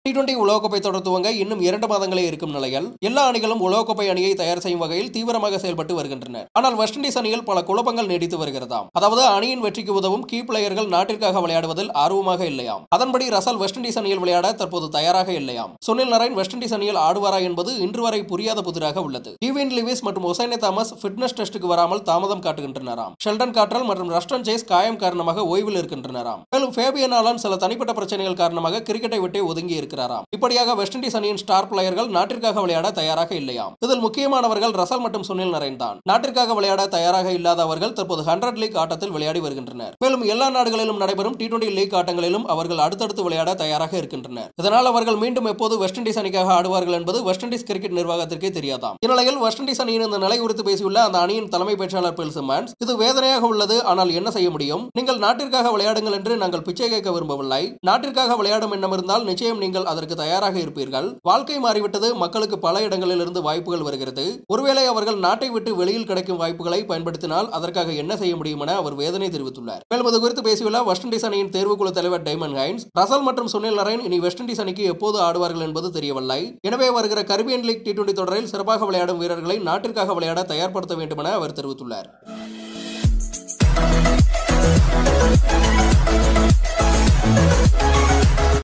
T twenty உலகக்கோப்பை தொடர் துவங்க இன்னும் இரண்டு மாதங்களே இருக்கும் நிலையில் எல்லா அணிகளும் உலகக்கோப்பை அணியை தயார் செய்யும் வகையில் தீவிரமாக செயல்பட்டு வருகின்றனர் ஆனால் வெஸ்ட் இண்டீஸ் அணியில் பல குழப்பங்கள் நீடித்து வருகிறதாம் அதாவது அணியின் வெற்றிக்கு உதவும் கீ பிளேயர்கள் நாட்டிற்காக விளையாடுவதில் ஆர்வமாக இல்லையாம் அதன்படி ரசல் வெஸ்ட் இண்டீஸ் அணியில் விளையாட தற்போது தயாராக இல்லையாம் சுனில் நரேன் வெஸ்ட் இண்டீஸ் அணியில் ஆடுவாரா என்பது இன்று வரை புரியாத புதிராக உள்ளது டிவின் லிவிஸ் மற்றும் ஒசைனே தாமஸ் ஃபிட்னஸ் டெஸ்டுக்கு வராமல் தாமதம் காட்டுகின்றனராம் ஷெல்டன் காட்ரல் மற்றும் ரஸ்டன் ஜேஸ் காயம் காரணமாக ஓய்வில் இருக்கின்றனராம் மேலும் ஃபேபியன் ஆலன் சில தனிப்பட்ட பிரச்சனைகள் காரணமாக கிரிக்கெட்டை விட்டே ஒதுங்கி இருக்கிறாராம் இப்படியாக வெஸ்ட் இண்டீஸ் அணியின் ஸ்டார் பிளேயர்கள் நாட்டிற்காக விளையாட தயாராக இல்லையாம் இதில் முக்கியமானவர்கள் ரசல் மற்றும் சுனில் நரேன் தான் நாட்டிற்காக விளையாட தயாராக இல்லாத அவர்கள் தற்போது ஹண்ட்ரட் லீக் ஆட்டத்தில் விளையாடி வருகின்றனர் மேலும் எல்லா நாடுகளிலும் நடைபெறும் டி டுவெண்டி லீக் ஆட்டங்களிலும் அவர்கள் அடுத்தடுத்து விளையாட தயாராக இருக்கின்றனர் இதனால் அவர்கள் மீண்டும் எப்போது வெஸ்ட் இண்டீஸ் அணிக்காக ஆடுவார்கள் என்பது வெஸ்ட் இண்டீஸ் கிரிக்கெட் நிர்வாகத்திற்கே தெரியாதாம் இந்நிலையில் வெஸ்ட் இண்டீஸ் அணியின் இந்த நிலை குறித்து பேசியுள்ள அந்த அணியின் தலைமை பேச்சாளர் பில் சிம்மன்ஸ் இது வேதனையாக உள்ளது ஆனால் என்ன செய்ய முடியும் நீங்கள் நாட்டிற்காக விளையாடுங்கள் என்று நாங்கள் பிச்சை கேட்க விரும்பவில்லை நாட்டிற்காக விளையாடும் எண்ணம் இருந்தால் நிச்சயம் நீங்கள் அதற்கு தயாராக இருப்பீர்கள் வாழ்க்கை மாறிவிட்டது மக்களுக்கு பல இடங்களில் இருந்து வாய்ப்புகள் வருகிறது ஒருவேளை அவர்கள் நாட்டை விட்டு வெளியில் கிடைக்கும் வாய்ப்புகளை பயன்படுத்தினால் அதற்காக என்ன செய்ய முடியும் என அவர் வேதனை தெரிவித்துள்ளார் மேலும் இது குறித்து பேசியுள்ள வெஸ்ட் இண்டீஸ் அணியின் தேர்வுக்குழு தலைவர் டைமன் ஹைன்ஸ் ரசல் மற்றும் சுனில் நரேன் இனி வெஸ்ட் இண்டீஸ் அணிக்கு எப்போது ஆடுவார்கள் என்பது தெரியவில்லை எனவே வருகிற கரிபியன் லீக் டி டுவெண்டி தொடரில் சிறப்பாக விளையாடும் வீரர்களை நாட்டிற்காக விளையாட தயார்படுத்த வேண்டும் என அவர் தெரிவித்துள்ளார் Thank